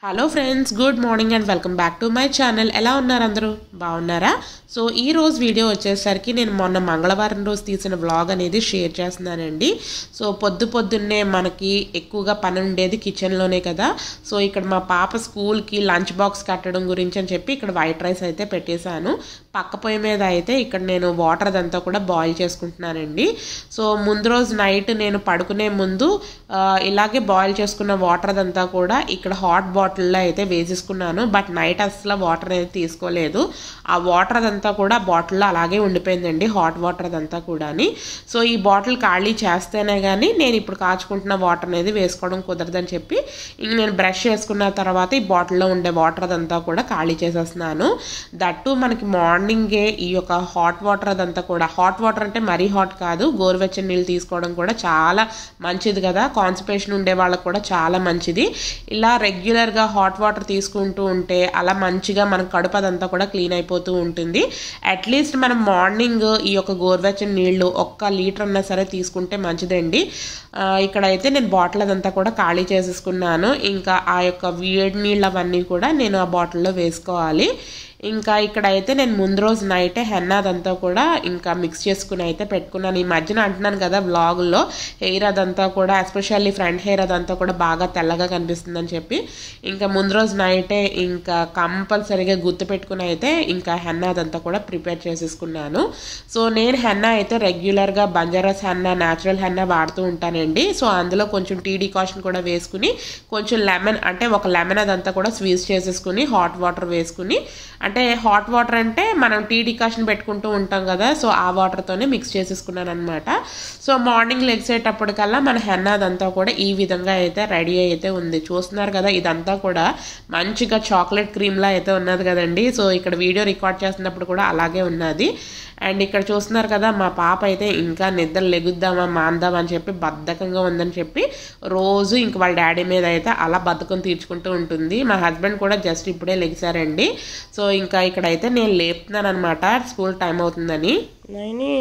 Hello friends good morning and welcome back to my channel ఎలా ఉన్నారు అందరూ బాగున్నారా సో ఈ రోజు వీడియో వచ్చేసరికి నేను మొన్న మంగళవారం రోజు తీసిన వ్లాగ్ అనేది షేర్ చేస్తున్నానండి సో పొద్దు పొద్దున్నే మనకి ఎక్కువగా పని ఉండేది కిచెన్లోనే కదా సో ఇక్కడ మా పాప స్కూల్కి లంచ్ బాక్స్ కట్టడం గురించి అని చెప్పి ఇక్కడ వైట్ రైస్ అయితే పెట్టేశాను పక్క పొయ్యి మీద అయితే ఇక్కడ నేను వాటర్ అదంతా కూడా బాయిల్ చేసుకుంటున్నానండి సో ముందు రోజు నైట్ నేను పడుకునే ముందు ఆ, ఇలాగే బాయిల్ చేసుకున్న వాటర్ అదంతా కూడా ఇక్కడ హాట్ బాటిల్లో అయితే వేసేసుకున్నాను బట్ నైట్ అసలు వాటర్ అనేది తీసుకోలేదు ఆ వాటర్ అదంతా కూడా బాటిల్లో అలాగే ఉండిపోయిందండి హాట్ వాటర్ అదంతా కూడాని సో ఈ బాటిల్ ఖాళీ చేస్తేనే కానీ నేను ఇప్పుడు కాచుకుంటున్న వాటర్ అనేది వేసుకోవడం కుదరదని చెప్పి ఇంక నేను బ్రష్ చేసుకున్న తర్వాత ఈ బాటిల్లో ఉండే వాటర్ అదంతా కూడా ఖాళీ చేసేస్తున్నాను దట్టు మనకి మార్నింగే ఈ యొక్క హాట్ వాటర్ అదంతా కూడా హాట్ వాటర్ అంటే మరీ హాట్ కాదు గోరువెచ్చని నీళ్ళు తీసుకోవడం కూడా చాలా మంచిది కదా కాన్స్టిపేషన్ ఉండే వాళ్ళకి కూడా చాలా మంచిది ఇలా రెగ్యులర్గా హాట్ వాటర్ తీసుకుంటూ ఉంటే అలా మంచిగా మన కడుపు అదంతా కూడా క్లీన్ అయిపోతూ ఉంటుంది అట్లీస్ట్ మనం మార్నింగ్ ఈ యొక్క గోరువెచ్చని నీళ్ళు ఒక్క లీటర్ అన్నా సరే తీసుకుంటే మంచిదండి ఆ, ఇక్కడైతే నేను బాటిల్ అదంతా కూడా ఖాళీ చేసేసుకున్నాను ఇంకా ఆ యొక్క వేడి నీళ్ళు అవన్నీ కూడా నేను ఆ బాటిల్లో వేసుకోవాలి ఇంకా ఇక్కడైతే నేను ముందు రోజు నైటే హెన్నా అదంతా కూడా ఇంకా మిక్స్ చేసుకుని అయితే పెట్టుకున్నాను ఈ మధ్యన అంటున్నాను కదా వ్లాగుల్లో హెయిర్ అదంతా కూడా ఎస్పెషల్లీ ఫ్రంట్ హెయిర్ అదంతా కూడా బాగా తెల్లగా కనిపిస్తుందని చెప్పి ఇంకా ముందు రోజు నైటే ఇంకా కంపల్సరీగా గుర్తు పెట్టుకుని అయితే ఇంకా హెన్నా అదంతా కూడా ప్రిపేర్ చేసేసుకున్నాను సో నేను హెన్నా అయితే రెగ్యులర్గా బంజారాస్ హెన్నా న్యాచురల్ హెన్నా వాడుతూ ఉంటానండి సో అందులో కొంచెం టీ డికాషన్ కూడా వేసుకుని కొంచెం లెమన్ అంటే ఒక లెమన్ అదంతా కూడా స్వీజ్ చేసేసుకుని హాట్ వాటర్ వేసుకుని అంటే హాట్ వాటర్ అంటే మనం టీ డికాషన్ పెట్టుకుంటూ ఉంటాం కదా సో ఆ వాటర్తోనే మిక్స్ చేసేసుకున్నాను అనమాట సో మార్నింగ్ లెగ్సేటప్పటికల్లా మన హెన్న అదంతా కూడా ఈ విధంగా అయితే రెడీ అయితే ఉంది చూస్తున్నారు కదా ఇదంతా కూడా మంచిగా చాక్లెట్ క్రీమ్లా అయితే ఉన్నది కదండి సో ఇక్కడ వీడియో రికార్డ్ చేస్తున్నప్పుడు కూడా అలాగే ఉన్నది అండ్ ఇక్కడ చూస్తున్నారు కదా మా పాప అయితే ఇంకా నిద్ర లెగుద్దామా మాందామా అని చెప్పి బద్ధకంగా ఉందని చెప్పి రోజు ఇంక వాళ్ళ డాడీ మీద అయితే అలా బద్ధకం తీర్చుకుంటూ ఉంటుంది మా హస్బెండ్ కూడా జస్ట్ ఇప్పుడే లెగిసారండి సో ఇంకా ఇక్కడైతే నేను లేపుతున్నాను అనమాట స్కూల్ టైం అవుతుందని Naini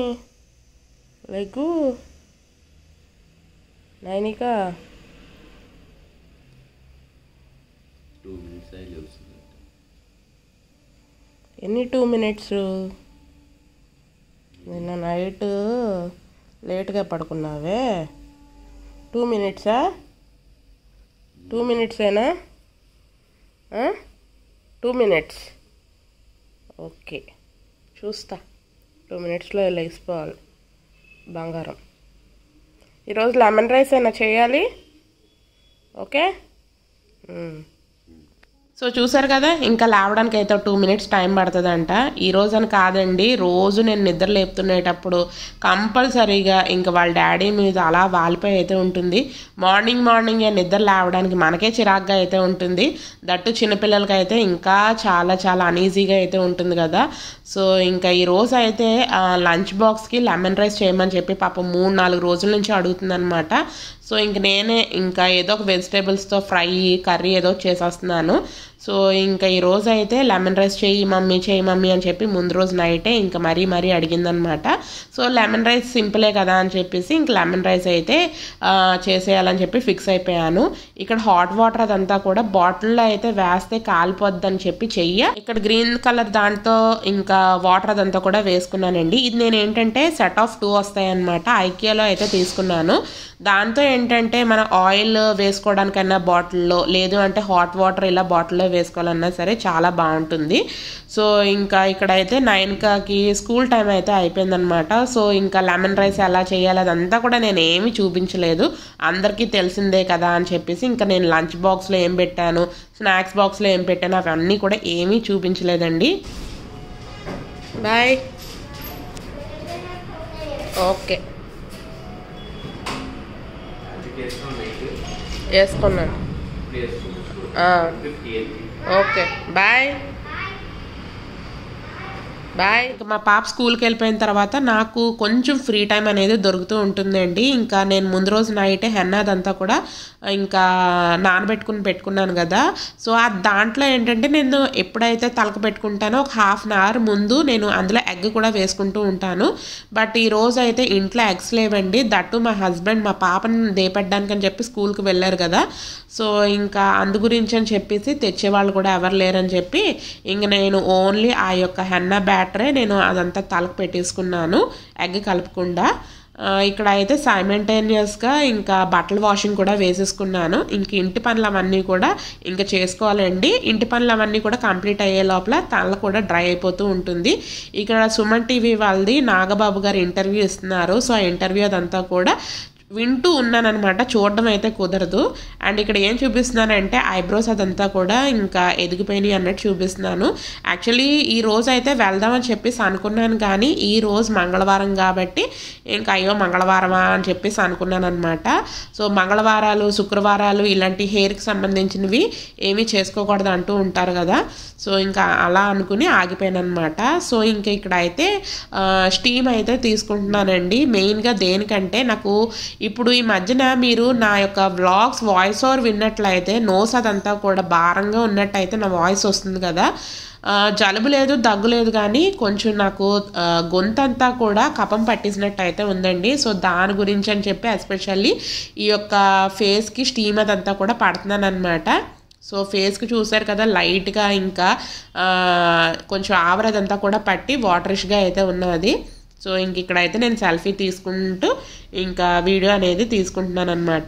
like Nainika two minutes అయి లేస్తుంది ఎన్ని టూ మినిట్స్ నిన్న నైట్ లేట్గా పడుకున్నావే టూ మినిట్సా టూ మినిట్సేనా టూ మినిట్స్ ఓకే చూస్తా టూ మినిట్స్లో లేచిపోవాలి బంగారం ఈరోజు లెమన్ రైస్ అయినా చేయాలి ఓకే మ్మ్. సో చూసారు కదా ఇంకా లేవడానికి అయితే టూ మినిట్స్ టైం పడుతుందంట ఈ రోజు అని కాదండి రోజు నేను నిద్ర లేపుతునేటప్పుడు కంపల్సరీగా ఇంకా వాళ్ళ డాడీ మీద అలా వాలిపోయి అయితే ఉంటుంది మార్నింగ్ మార్నింగ్ నిద్ర లేవడానికి మనకే చిరాగ్గా అయితే ఉంటుంది దట్టు చిన్నపిల్లలకి అయితే ఇంకా చాలా చాలా అనీజీగా అయితే ఉంటుంది కదా సో ఇంకా ఈ రోజు అయితే లంచ్ బాక్స్కి లెమన్ రైస్ చేయమని చెప్పి పాపం మూడు నాలుగు రోజుల నుంచి అడుగుతుందనమాట సో ఇంక నేనే ఇంకా ఏదో ఒక వెజిటేబుల్స్తో ఫ్రై కర్రీ ఏదో ఒకటి చేసేస్తున్నాను సో ఇంకా ఈ రోజు అయితే లెమన్ రైస్ చేయి మమ్మీ చేయి మమ్మీ అని చెప్పి ముందు రోజు నైటే ఇంకా మరీ మరీ అడిగిందనమాట సో లెమన్ రైస్ సింపులే కదా అని చెప్పేసి ఇంక లెమన్ రైస్ అయితే ఆ, చేసేయాలని చెప్పి ఫిక్స్ అయిపోయాను ఇక్కడ హాట్ వాటర్ అదంతా కూడా బాటిల్లో అయితే వేస్తే కాలిపోద్దని చెప్పి చెయ్య ఇక్కడ గ్రీన్ కలర్ దాంతో ఇంకా వాటర్ అదంతా కూడా వేసుకున్నానండి ఇది నేను ఏంటంటే సెట్ ఆఫ్ టూ వస్తాయన్నమాట ఐకియాలో అయితే తీసుకున్నాను దాంతో ఏంటంటే మన ఆయిల్ వేసుకోవడానికైనా బాటిల్లో లేదు అంటే హాట్ వాటర్ ఇలా బాటిల్లో వేసుకోవాలన్నా సరే చాలా బాగుంటుంది సో ఇంకా ఇక్కడైతే నైన్కాకి స్కూల్ టైం అయితే అయిపోయిందనమాట సో ఇంకా లెమన్ రైస్ ఎలా చేయాలి అదంతా కూడా నేను ఏమీ చూపించలేదు అందరికీ తెలిసిందే కదా అని చెప్పేసి ఇంకా నేను లంచ్ బాక్స్లో ఏం పెట్టాను స్నాక్స్ బాక్స్లో ఏం పెట్టాను అవన్నీ కూడా ఏమీ చూపించలేదండి బాయ్ ఓకే వేసుకున్నాను ఆ, ఓకే బాయ్ బాయ్ ఇంకా మా పాప స్కూల్కి వెళ్ళిపోయిన తర్వాత నాకు కొంచెం ఫ్రీ టైం అనేది దొరుకుతూ ఉంటుందండి ఇంకా నేను ముందు రోజు నైటే హెన్న అదంతా కూడా ఇంకా నానబెట్టుకుని పెట్టుకున్నాను కదా సో ఆ దాంట్లో ఏంటంటే నేను ఎప్పుడైతే తలక పెట్టుకుంటానో ఒక హాఫ్ అన్ అవర్ ముందు నేను అందులో ఎగ్ కూడా వేసుకుంటూ ఉంటాను బట్ ఈ రోజు అయితే ఇంట్లో ఎగ్స్ లేవండి దట్టు మా హస్బెండ్ మా పాపని దేపెట్టడానికి అని చెప్పి స్కూల్కి వెళ్ళారు కదా సో ఇంకా అందు గురించి అని చెప్పేసి తెచ్చేవాళ్ళు కూడా ఎవరు లేరని చెప్పి ఇంక నేను ఓన్లీ ఆ యొక్క హెన్న బ్యాటరే నేను అదంతా తలకు పెట్టేసుకున్నాను ఎగ్ కలపకుండా ఆ, ఇక్కడ అయితే సైమెంటేనియస్గా ఇంకా బట్టల వాషింగ్ కూడా వేసేసుకున్నాను ఇంక ఇంటి పనులు అవన్నీ కూడా ఇంకా చేసుకోవాలండి ఇంటి పనులు అవన్నీ కూడా కంప్లీట్ అయ్యే లోపల తల కూడా డ్రై అయిపోతూ ఉంటుంది ఇక్కడ సుమన్ టీవీ వాళ్ళది నాగబాబు గారు ఇంటర్వ్యూ ఇస్తున్నారు సో ఆ ఇంటర్వ్యూ అదంతా కూడా వింటూ ఉన్నానమాట చూడడం అయితే కుదరదు అండ్ ఇక్కడ ఏం చూపిస్తున్నానంటే ఐబ్రోస్ అదంతా కూడా ఇంకా ఎదిగిపోయినాయి అన్నట్టు చూపిస్తున్నాను యాక్చువల్లీ ఈ రోజు అయితే వెళ్దామని చెప్పేసి అనుకున్నాను కానీ ఈ రోజు మంగళవారం కాబట్టి ఇంకా అయ్యో మంగళవారమా అని చెప్పేసి అనుకున్నాను అనమాట సో మంగళవారాలు శుక్రవారాలు ఇలాంటి హెయిర్కి సంబంధించినవి ఏమీ చేసుకోకూడదు అంటూ ఉంటారు కదా సో ఇంకా అలా అనుకుని ఆగిపోయాను అనమాట సో ఇంకా ఇక్కడ అయితే స్టీమ్ అయితే తీసుకుంటున్నానండి మెయిన్గా దేనికంటే నాకు ఇప్పుడు ఈ మధ్యన మీరు నా యొక్క వ్లాగ్స్ వాయిస్ ఓవర్ విన్నట్లయితే నోస్ అదంతా కూడా భారంగా ఉన్నట్టయితే నా వాయిస్ వస్తుంది కదా ఆ, జలుబు లేదు దగ్గు లేదు కానీ కొంచెం నాకు ఆ, గొంతంతా కూడా కపం పట్టేసినట్టు అయితే ఉందండి సో దాని గురించి అని చెప్పి ఎస్పెషల్లీ ఈ యొక్క ఫేస్కి స్టీమ్ అదంతా కూడా పడుతున్నాను అనమాట సో ఫేస్కి చూసారు కదా లైట్గా ఇంకా ఆ, కొంచెం ఆవరదంతా కూడా పట్టి వాటరిష్గా అయితే ఉన్నది సో ఇంక ఇక్కడైతే నేను సెల్ఫీ తీసుకుంటూ ఇంకా వీడియో అనేది తీసుకుంటున్నాను అనమాట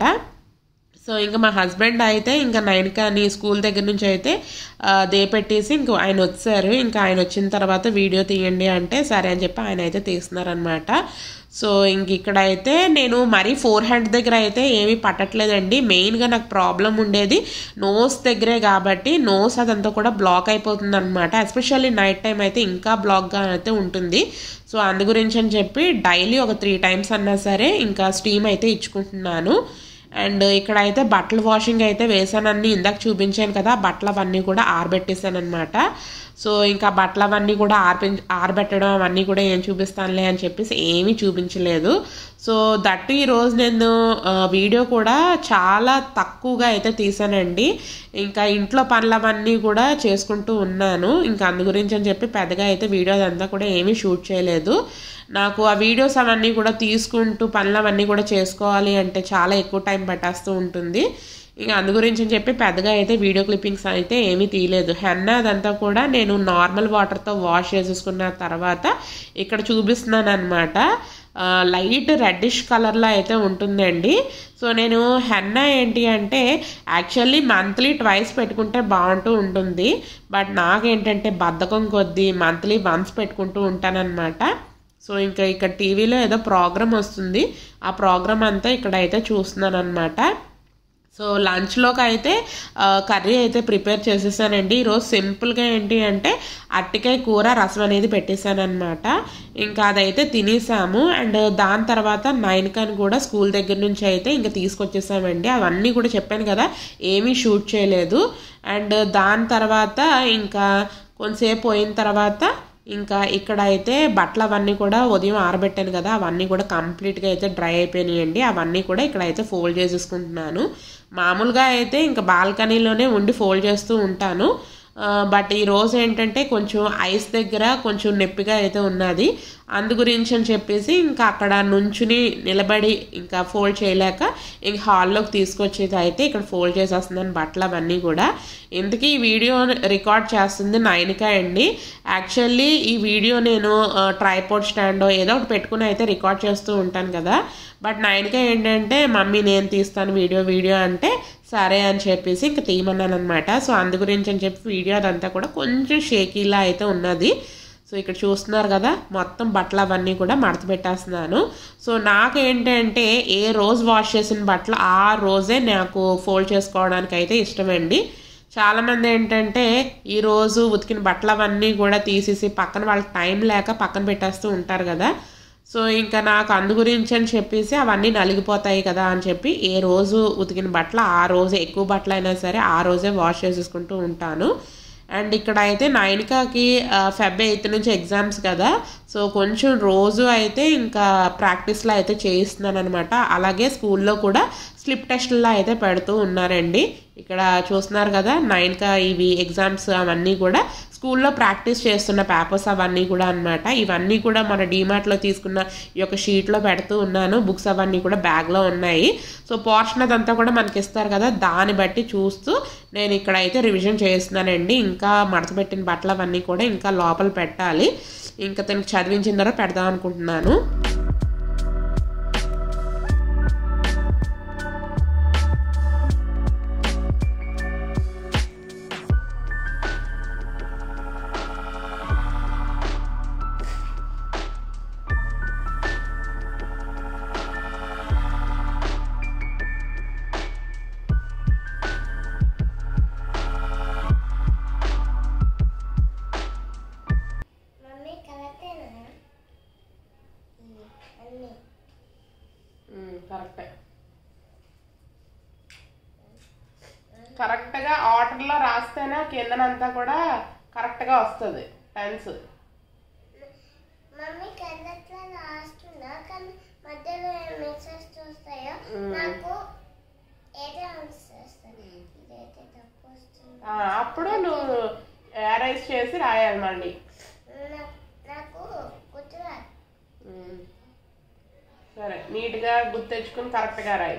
సో ఇంకా మా హస్బెండ్ అయితే ఇంకా నైన్ కానీ స్కూల్ దగ్గర నుంచి అయితే ఆ, దేపెట్టేసి ఇంక ఆయన వచ్చారు ఇంకా ఆయన వచ్చిన తర్వాత వీడియో తీయండి అంటే సరే అని చెప్పి ఆయన అయితే తీస్తున్నారనమాట సో ఇంక ఇక్కడైతే నేను మరీ ఫోర్ హ్యాండ్ దగ్గర అయితే ఏమీ పట్టట్లేదండి మెయిన్గా నాకు ప్రాబ్లం ఉండేది నోస్ దగ్గరే కాబట్టి నోస్ అదంతా కూడా బ్లాక్ అయిపోతుంది అనమాట ఎస్పెషల్లీ నైట్ టైం అయితే ఇంకా బ్లాక్గా అయితే ఉంటుంది సో అందు గురించి అని చెప్పి డైలీ ఒక త్రీ టైమ్స్ అన్నా సరే ఇంకా స్టీమ్ అయితే ఇచ్చుకుంటున్నాను అండ్ ఇక్కడ అయితే బట్టల వాషింగ్ అయితే వేసానని ఇందాక చూపించాను కదా బట్టలు అవన్నీ కూడా ఆరబెట్టేసాను అనమాట సో ఇంకా బట్టలు అవన్నీ కూడా ఆర్పి ఆరబెట్టడం అవన్నీ కూడా ఏం చూపిస్తానులే అని చెప్పేసి ఏమీ చూపించలేదు సో దట్టు ఈరోజు నేను ఆ, వీడియో కూడా చాలా తక్కువగా అయితే తీసానండి ఇంకా ఇంట్లో పనులు అవన్నీ కూడా చేసుకుంటూ ఉన్నాను ఇంకా అందు గురించి అని చెప్పి పెద్దగా అయితే వీడియో అదంతా కూడా ఏమీ షూట్ చేయలేదు నాకు ఆ వీడియోస్ అవన్నీ కూడా తీసుకుంటూ పనులు అవన్నీ కూడా చేసుకోవాలి అంటే చాలా ఎక్కువ టైం పట్టేస్తూ ఉంటుంది ఇంకా అందు గురించి అని చెప్పి పెద్దగా అయితే వీడియో క్లిప్పింగ్స్ అయితే ఏమీ తీయలేదు హెన్న అదంతా కూడా నేను నార్మల్ వాటర్తో వాష్ చేసేసుకున్న తర్వాత ఇక్కడ చూపిస్తున్నాను అనమాట లైట్ రెడ్డిష్ కలర్లో అయితే ఉంటుందండి సో నేను హెన్న ఏంటి అంటే యాక్చువల్లీ మంత్లీ ట్వైస్ పెట్టుకుంటే బాగుంటూ ఉంటుంది బట్ నాకేంటంటే బద్ధకం కొద్దీ మంత్లీ వన్స్ పెట్టుకుంటూ ఉంటానన్నమాట సో ఇంకా ఇక్కడ టీవీలో ఏదో ప్రోగ్రామ్ వస్తుంది ఆ ప్రోగ్రామ్ అంతా ఇక్కడ అయితే చూస్తున్నాను అనమాట సో లంచ్లోకి అయితే ఆ, కర్రీ అయితే ప్రిపేర్ చేసేసానండి ఈరోజు సింపుల్గా ఏంటి అంటే అట్టికాయ కూర రసం అనేది పెట్టేశాను అనమాట ఇంకా అదైతే తినేసాము అండ్ దాని తర్వాత నైన్ కని కూడా స్కూల్ దగ్గర నుంచి అయితే ఇంకా తీసుకొచ్చేసామండి అవన్నీ కూడా చెప్పాను కదా ఏమీ షూట్ చేయలేదు అండ్ దాని తర్వాత ఇంకా కొంతసేపు పోయిన తర్వాత ఇంకా ఇక్కడ అయితే బట్టలు అవన్నీ కూడా ఉదయం ఆరబెట్టాను కదా అవన్నీ కూడా కంప్లీట్గా అయితే డ్రై అయిపోయినాయండి అవన్నీ కూడా ఇక్కడ అయితే ఫోల్డ్ చేసేసుకుంటున్నాను మామూలుగా అయితే ఇంకా బాల్కనీలోనే ఉండి ఫోల్డ్ చేస్తూ ఉంటాను ఆ, బట్ ఈ రోజు ఏంటంటే కొంచెం ఐస్ దగ్గర కొంచెం నొప్పిగా అయితే ఉన్నది అందు గురించి అని చెప్పేసి ఇంకా అక్కడ నుంచుని నిలబడి ఇంకా ఫోల్డ్ చేయలేక ఇంక హాల్లోకి తీసుకొచ్చేది అయితే ఇక్కడ ఫోల్డ్ చేసేస్తున్నాను బట్టలు అవన్నీ కూడా ఇంతకీ ఈ వీడియో రికార్డ్ చేస్తుంది నైనిక అండి యాక్చువల్లీ ఈ వీడియో నేను ట్రైపోర్డ్ స్టాండ్ ఏదో ఒకటి పెట్టుకుని అయితే రికార్డ్ చేస్తూ ఉంటాను కదా బట్ నైన్కే ఏంటంటే మమ్మీ నేను తీస్తాను వీడియో వీడియో అంటే సరే అని చెప్పేసి ఇంకా తీయమన్నాను అనమాట సో అందు గురించి అని చెప్పి వీడియో అదంతా కూడా కొంచెం షేకీలా అయితే ఉన్నది సో ఇక్కడ చూస్తున్నారు కదా మొత్తం బట్టలు అవన్నీ కూడా మడత పెట్టేస్తున్నాను సో నాకు ఏంటంటే ఏ రోజు వాష్ చేసిన బట్టలు ఆ రోజే నాకు ఫోల్డ్ చేసుకోవడానికి అయితే ఇష్టమండి చాలామంది ఏంటంటే ఈ రోజు ఉతికిన బట్టలు అవన్నీ కూడా తీసేసి పక్కన వాళ్ళకి టైం లేక పక్కన పెట్టేస్తూ ఉంటారు కదా సో ఇంకా నాకు అందు గురించి అని చెప్పేసి అవన్నీ నలిగిపోతాయి కదా అని చెప్పి ఏ రోజు ఉతికిన బట్టలు ఆ రోజే ఎక్కువ బట్టలు అయినా సరే ఆ రోజే వాష్ చేసేసుకుంటూ ఉంటాను అండ్ ఇక్కడ అయితే నైన్కాకి ఫెబ్ ఎయిత్ నుంచి ఎగ్జామ్స్ కదా సో కొంచెం రోజు అయితే ఇంకా ప్రాక్టీస్లో అయితే చేయిస్తున్నాను అనమాట అలాగే స్కూల్లో కూడా స్లిప్ టెస్ట్లో అయితే పెడుతూ ఉన్నారండి ఇక్కడ చూస్తున్నారు కదా నైన్కా ఇవి ఎగ్జామ్స్ అవన్నీ కూడా స్కూల్లో ప్రాక్టీస్ చేస్తున్న పేపర్స్ అవన్నీ కూడా అన్నమాట ఇవన్నీ కూడా మన డీమార్ట్లో తీసుకున్న ఈ యొక్క షీట్లో పెడుతూ ఉన్నాను బుక్స్ అవన్నీ కూడా బ్యాగ్లో ఉన్నాయి సో పోర్షన్ అదంతా కూడా మనకి ఇస్తారు కదా దాన్ని బట్టి చూస్తూ నేను ఇక్కడ అయితే రివిజన్ చేస్తున్నానండి ఇంకా మడత పెట్టిన బట్టలు అవన్నీ కూడా ఇంకా లోపల పెట్టాలి ఇంకా తనకి చదివించిన తర్వాత పెడదాం అనుకుంటున్నాను మమ్మీ కరెక్టేనా అన్నీ కరెక్టే కరెక్ట్గా ఆర్డర్లో రాస్తేనే కిందనంతా కూడా కరెక్ట్గా వస్తుంది టెన్స్ మమ్మీ కరెక్ట్గా రాస్తున్నా కానీ మధ్యలో ఏం మెసేజ్ చూస్తాయో మ్మ్. నాకు ఏదో వస్తుంది ఇదైతే తప్పు వస్తుంది అప్పుడు నువ్వు ఎరైజ్ చేసి రాయాలి మళ్ళీ నా- నాకు గుర్తురాదు ఉమ్. సరే నీట్గా గుర్తు తెచ్చుకుని కరెక్ట్గా రాయి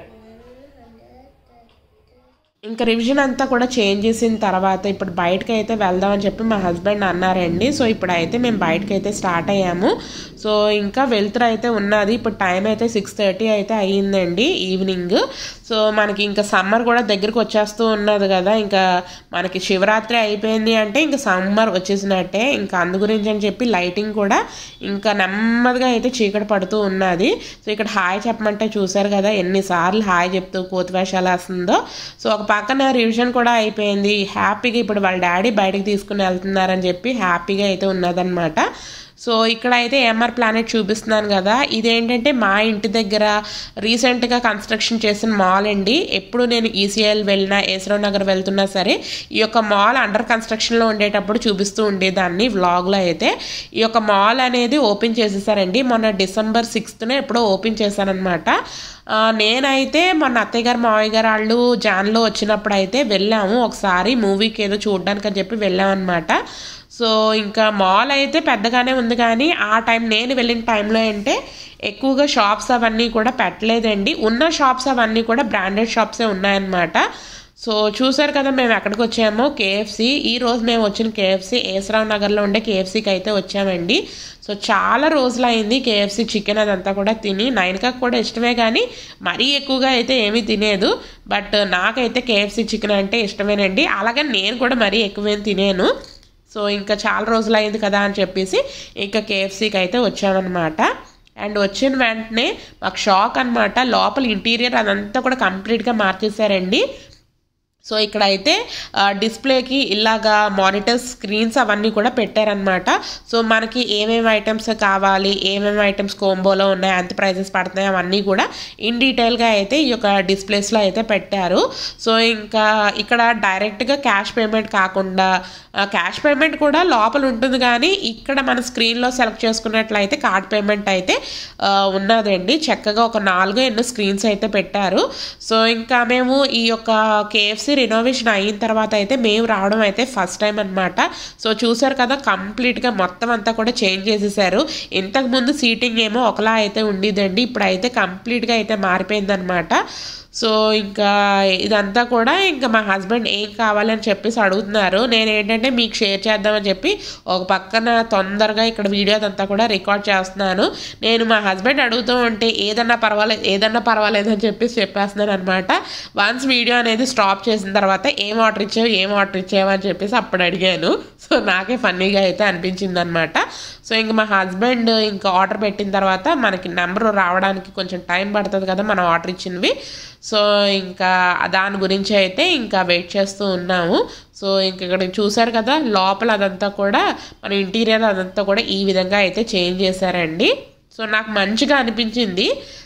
ఇంకా రివిజన్ అంతా కూడా చేంజ్ చేసిన తర్వాత ఇప్పుడు బయటకు అయితే వెళ్దామని చెప్పి మా హస్బెండ్ అన్నారండి సో ఇప్పుడు అయితే మేము బయటకు అయితే స్టార్ట్ అయ్యాము సో ఇంకా వెళ్తురు అయితే ఉన్నది ఇప్పుడు టైం అయితే సిక్స్ థర్టీ అయితే అయ్యిందండి ఈవినింగ్ సో మనకి ఇంకా సమ్మర్ కూడా దగ్గరికి వచ్చేస్తూ ఉన్నది కదా ఇంకా మనకి శివరాత్రి అయిపోయింది అంటే ఇంకా సమ్మర్ వచ్చేసినట్టే ఇంకా అందు గురించి అని చెప్పి లైటింగ్ కూడా ఇంకా నెమ్మదిగా అయితే చీకటి పడుతూ ఉన్నది సో ఇక్కడ హాయ్ చెప్పమంటే చూసారు కదా ఎన్నిసార్లు హాయ్ చెప్తూ కోతి వేషాలు వేస్తుందో సో ఒక పక్కన రివిజన్ కూడా అయిపోయింది హ్యాపీగా ఇప్పుడు వాళ్ళ డాడీ బయటకు తీసుకుని వెళ్తున్నారని చెప్పి హ్యాపీగా అయితే ఉన్నదన్నమాట సో ఇక్కడ అయితే ఎంఆర్ ప్లానెట్ చూపిస్తున్నాను కదా ఇదేంటంటే మా ఇంటి దగ్గర రీసెంట్గా కన్స్ట్రక్షన్ చేసిన మాల్ అండి ఎప్పుడు నేను ఈసీఎల్ వెళ్ళినా ఏసరావు నగర్ వెళ్తున్నా సరే ఈ యొక్క మాల్ అండర్ కన్స్ట్రక్షన్లో ఉండేటప్పుడు చూపిస్తూ ఉండేదాన్ని వ్లాగ్లో అయితే ఈ యొక్క మాల్ అనేది ఓపెన్ చేసేసారండి మొన్న డిసెంబర్ సిక్స్త్నే ఎప్పుడో ఓపెన్ చేశారనమాట ఆ, నేనైతే మొన్న అత్తయ్య గారు మావయ్య గారు వాళ్ళు జాన్లో వచ్చినప్పుడు అయితే వెళ్ళాము ఒకసారి మూవీకి ఏదో చూడడానికి అని చెప్పి వెళ్ళామన్నమాట సో ఇంకా మాల్ అయితే పెద్దగానే ఉంది కానీ ఆ టైం నేను వెళ్ళిన టైంలో అంటే ఎక్కువగా షాప్స్ అవన్నీ కూడా పెట్టలేదండి ఉన్న షాప్స్ అవన్నీ కూడా బ్రాండెడ్ షాప్సే ఉన్నాయన్నమాట సో చూసారు కదా మేము ఎక్కడికి వచ్చామో కేఎఫ్సి ఈ రోజు మేము వచ్చిన కేఎఫ్సి ఏసరావు నగర్లో ఉండే కేఎఫ్సీకి అయితే వచ్చామండి సో చాలా రోజులు అయింది కేఎఫ్సి చికెన్ అదంతా కూడా తిని నైన్కాకు కూడా ఇష్టమే కానీ మరీ ఎక్కువగా అయితే ఏమీ తినేదు బట్ నాకైతే కేఎఫ్సి చికెన్ అంటే ఇష్టమేనండి అలాగే నేను కూడా మరీ ఎక్కువేం తినేను సో ఇంకా చాలా రోజులు అయింది కదా అని చెప్పేసి ఇంకా కేఎఫ్సీకి అయితే వచ్చామన్నమాట అండ్ వచ్చిన వెంటనే మాకు షాక్ అనమాట లోపల ఇంటీరియర్ అదంతా కూడా కంప్లీట్గా మార్చేశారండి సో ఇక్కడ అయితే ఆ, డిస్ప్లేకి ఇలాగా మానిటర్ స్క్రీన్స్ అవన్నీ కూడా పెట్టారనమాట సో మనకి ఏమేమి ఐటమ్స్ కావాలి ఏమేమి ఐటమ్స్ కోంబోలో ఉన్నాయి ఎంత ప్రైజెస్ పడుతున్నాయి అవన్నీ కూడా ఇన్ డీటెయిల్గా అయితే ఈ యొక్క డిస్ప్లేస్లో అయితే పెట్టారు సో ఇంకా ఇక్కడ డైరెక్ట్గా క్యాష్ పేమెంట్ కాకుండా క్యాష్ పేమెంట్ కూడా లోపల ఉంటుంది కానీ ఇక్కడ మన స్క్రీన్లో సెలెక్ట్ చేసుకున్నట్లయితే కార్డ్ పేమెంట్ అయితే ఆ, ఉన్నదండి చక్కగా ఒక నాలుగు ఎన్నో స్క్రీన్స్ అయితే పెట్టారు సో ఇంకా మేము ఈ యొక్క కేఎఫ్సి రినోవేషన్ అయిన తర్వాత అయితే మేము రావడం అయితే ఫస్ట్ టైం అనమాట సో చూసారు కదా కంప్లీట్గా మొత్తం అంతా కూడా చేంజ్ చేసేసారు ఇంతకుముందు సీటింగ్ ఏమో ఒకలా అయితే ఉండేదండి ఇప్పుడు అయితే కంప్లీట్గా అయితే మారిపోయిందనమాట సో ఇంకా ఇదంతా కూడా ఇంకా మా హస్బెండ్ ఏం కావాలని చెప్పేసి అడుగుతున్నారు నేను ఏంటంటే మీకు షేర్ చేద్దామని చెప్పి ఒక పక్కన తొందరగా ఇక్కడ వీడియో అదంతా కూడా రికార్డ్ చేస్తున్నాను నేను మా హస్బెండ్ అడుగుతూ ఉంటే ఏదన్నా పర్వాలేదు ఏదన్నా పర్వాలేదు అని చెప్పేసి చెప్పేస్తున్నాను అనమాట వన్స్ వీడియో అనేది స్టాప్ చేసిన తర్వాత ఏం ఆర్డర్ ఇచ్చావు ఏం ఆర్డర్ ఇచ్చావు అని చెప్పేసి అప్పుడు అడిగాను సో నాకే ఫన్నీగా అయితే అనిపించింది అనమాట సో ఇంక మా హస్బెండ్ ఇంకా ఆర్డర్ పెట్టిన తర్వాత మనకి నెంబర్ రావడానికి కొంచెం టైం పడుతుంది కదా మనం ఆర్డర్ ఇచ్చినవి సో ఇంకా దాని గురించి అయితే ఇంకా వెయిట్ చేస్తూ ఉన్నాము సో ఇంక ఇక్కడ చూసారు కదా లోపల అదంతా కూడా మన ఇంటీరియర్ అదంతా కూడా ఈ విధంగా అయితే చేంజ్ చేశారండి సో నాకు మంచిగా అనిపించింది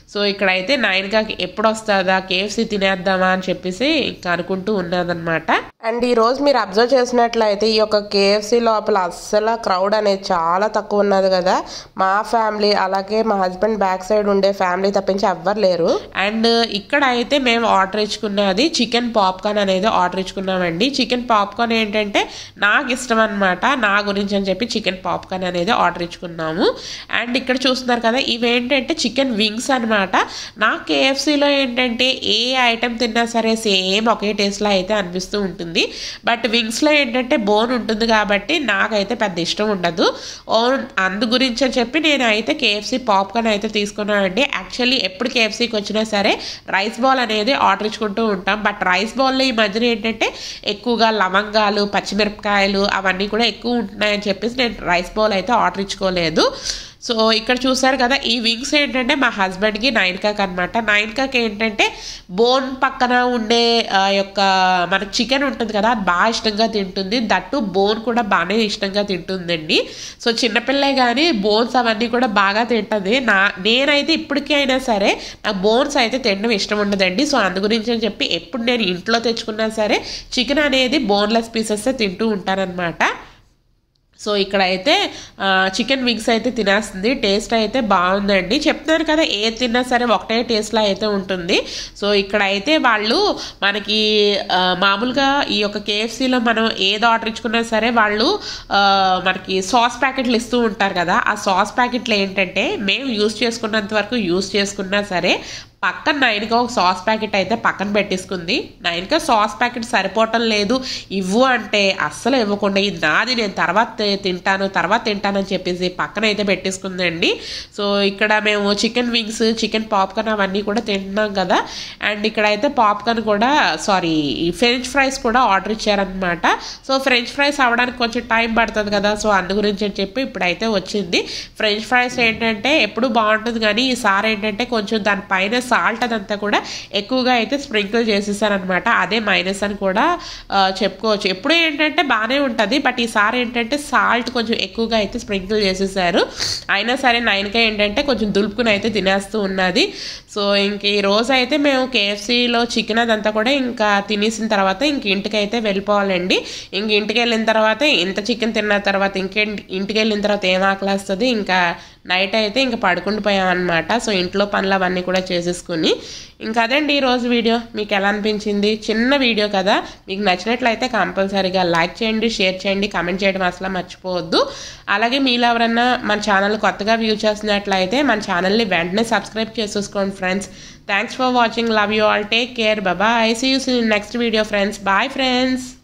సో ఇక్కడైతే నైన్గా ఎప్పుడు వస్తుందా కేఎఫ్సి తినేద్దామా అని చెప్పేసి ఇంకా అనుకుంటూ ఉన్నదన్నమాట అండ్ ఈ రోజు మీరు అబ్జర్వ్ చేసినట్లయితే ఈ యొక్క కేఎఫ్సి లోపల అస్సలు క్రౌడ్ అనేది చాలా తక్కువ ఉన్నది కదా మా ఫ్యామిలీ అలాగే మా హస్బెండ్ బ్యాక్ సైడ్ ఉండే ఫ్యామిలీ తప్పించి ఎవ్వరు లేరు అండ్ ఇక్కడ అయితే మేము ఆర్డర్ ఇచ్చుకున్నది చికెన్ పాప్కార్న్ అనేది ఆర్డర్ ఇచ్చుకున్నామండి చికెన్ పాప్కార్న్ ఏంటంటే నాకు ఇష్టం అనమాట నా గురించి అని చెప్పి చికెన్ పాప్కార్న్ అనేది ఆర్డర్ ఇచ్చుకున్నాము అండ్ ఇక్కడ చూస్తున్నారు కదా ఇవేంటంటే చికెన్ వింగ్స్ అనమాట నా కేఎఫ్సీలో ఏంటంటే ఏ ఐటెం తిన్నా సరే సేమ్ ఒకే టేస్ట్లో అయితే అనిపిస్తూ ఉంటుంది బట్ వింగ్స్లో ఏంటంటే బోన్ ఉంటుంది కాబట్టి నాకైతే పెద్ద ఇష్టం ఉండదు ఓన్ అందు గురించి అని చెప్పి నేను అయితే కేఎఫ్సీ పాప్కార్న్ అయితే తీసుకున్నానండి యాక్చువల్లీ ఎప్పుడు కేఎఫ్సీకి వచ్చినా సరే రైస్ బాల్ అనేది ఆర్డర్ ఇచ్చుకుంటూ ఉంటాం బట్ రైస్ బాల్లో ఈ మధ్యన ఏంటంటే ఎక్కువగా లవంగాలు పచ్చిమిరపకాయలు అవన్నీ కూడా ఎక్కువ ఉంటున్నాయని చెప్పేసి నేను రైస్ బౌల్ అయితే ఆర్డర్ ఇచ్చుకోలేదు సో ఇక్కడ చూసారు కదా ఈ వింగ్స్ ఏంటంటే మా హస్బెండ్కి నైన్ కాక్ అనమాట నైన్ కాక్ ఏంటంటే బోన్ పక్కన ఉండే ఆ యొక్క మనకి చికెన్ ఉంటుంది కదా అది బాగా ఇష్టంగా తింటుంది దట్టు బోన్ కూడా బాగానే ఇష్టంగా తింటుందండి సో చిన్నపిల్లే కానీ బోన్స్ అవన్నీ కూడా బాగా తింటుంది నా నేనైతే ఇప్పటికీ అయినా సరే నాకు బోన్స్ అయితే తినడం ఇష్టం ఉండదండి సో అందు గురించి అని చెప్పి ఎప్పుడు నేను ఇంట్లో తెచ్చుకున్నా సరే చికెన్ అనేది బోన్లెస్ పీసెస్ తింటూ ఉంటానన్నమాట సో ఇక్కడ అయితే చికెన్ వింగ్స్ అయితే తినేస్తుంది టేస్ట్ అయితే బాగుందండి చెప్తున్నారు కదా ఏ తిన్నా సరే ఒకటే టేస్ట్లో అయితే ఉంటుంది సో ఇక్కడ అయితే వాళ్ళు మనకి ఆ, మామూలుగా ఈ యొక్క కేఎఫ్సీలో మనం ఏది ఆర్డర్ ఇచ్చుకున్నా సరే వాళ్ళు ఆ, మనకి సాస్ ప్యాకెట్లు ఇస్తూ ఉంటారు కదా ఆ సాస్ ప్యాకెట్లు ఏంటంటే మేము యూస్ చేసుకున్నంత వరకు యూస్ చేసుకున్నా సరే పక్కన నైన్గా ఒక సాస్ ప్యాకెట్ అయితే పక్కన పెట్టేసుకుంది నైన్గా సాస్ ప్యాకెట్ సరిపోవటం లేదు ఇవ్వు అంటే అస్సలు ఇవ్వకుండా ఇది నాది నేను తర్వాత తి- తింటాను తర్వాత తింటానని చెప్పేసి పక్కన అయితే పెట్టేసుకుందండి సో ఇక్కడ మేము చికెన్ వింగ్స్ చికెన్ పాప్కార్న్ అవన్నీ కూడా తింటున్నాం కదా అండ్ ఇక్కడ అయితే పాప్కార్న్ కూడా సారీ ఫ్రెంచ్ ఫ్రైస్ కూడా ఆర్డర్ ఇచ్చారనమాట సో ఫ్రెంచ్ ఫ్రైస్ అవ్వడానికి కొంచెం టైం పడుతుంది కదా సో అందు గురించి అని చెప్పి ఇప్పుడైతే వచ్చింది ఫ్రెంచ్ ఫ్రైస్ ఏంటంటే ఎప్పుడు బాగుంటుంది కానీ ఈసారి ఏంటంటే కొంచెం దానిపైన సాల్ట్ అదంతా కూడా ఎక్కువగా అయితే స్ప్రింకిల్ చేసేసారనమాట అదే మైనస్ అని కూడా ఆ, చెప్పుకోవచ్చు ఎప్పుడు ఏంటంటే బాగానే ఉంటుంది బట్ ఈసారి ఏంటంటే సాల్ట్ కొంచెం ఎక్కువగా అయితే స్ప్రింకిల్ చేసేసారు అయినా సరే నైన్కే ఏంటంటే కొంచెం దులుపుకుని అయితే తినేస్తూ ఉన్నది సో ఇంక ఈ రోజు అయితే మేము కేఎఫ్సీలో చికెన్ అదంతా కూడా ఇంకా తినేసిన తర్వాత ఇంక ఇంటికి అయితే వెళ్ళిపోవాలండి ఇంక ఇంటికి వెళ్ళిన తర్వాత ఇంత చికెన్ తిన్న తర్వాత ఇంకే ఇంటికి వెళ్ళిన తర్వాత ఏం ఆకలేస్తుంది ఇంకా నైట్ అయితే ఇంకా పడుకుంటూ పోయామన్నమాట సో ఇంట్లో పనులు అవన్నీ కూడా చేసేసుకుని ఇంకా అదండి ఈరోజు వీడియో మీకు ఎలా అనిపించింది చిన్న వీడియో కదా మీకు నచ్చినట్లయితే కంపల్సరీగా లైక్ చేయండి షేర్ చేయండి కామెంట్ చేయడం అసలు మర్చిపోవద్దు అలాగే మీలో ఎవరన్నా మన ఛానల్ కొత్తగా వ్యూ చేస్తున్నట్లయితే మన ఛానల్ని వెంటనే సబ్స్క్రైబ్ చేసేసుకోండి friends thanks for watching love you all take care bye see you see next video friends bye friends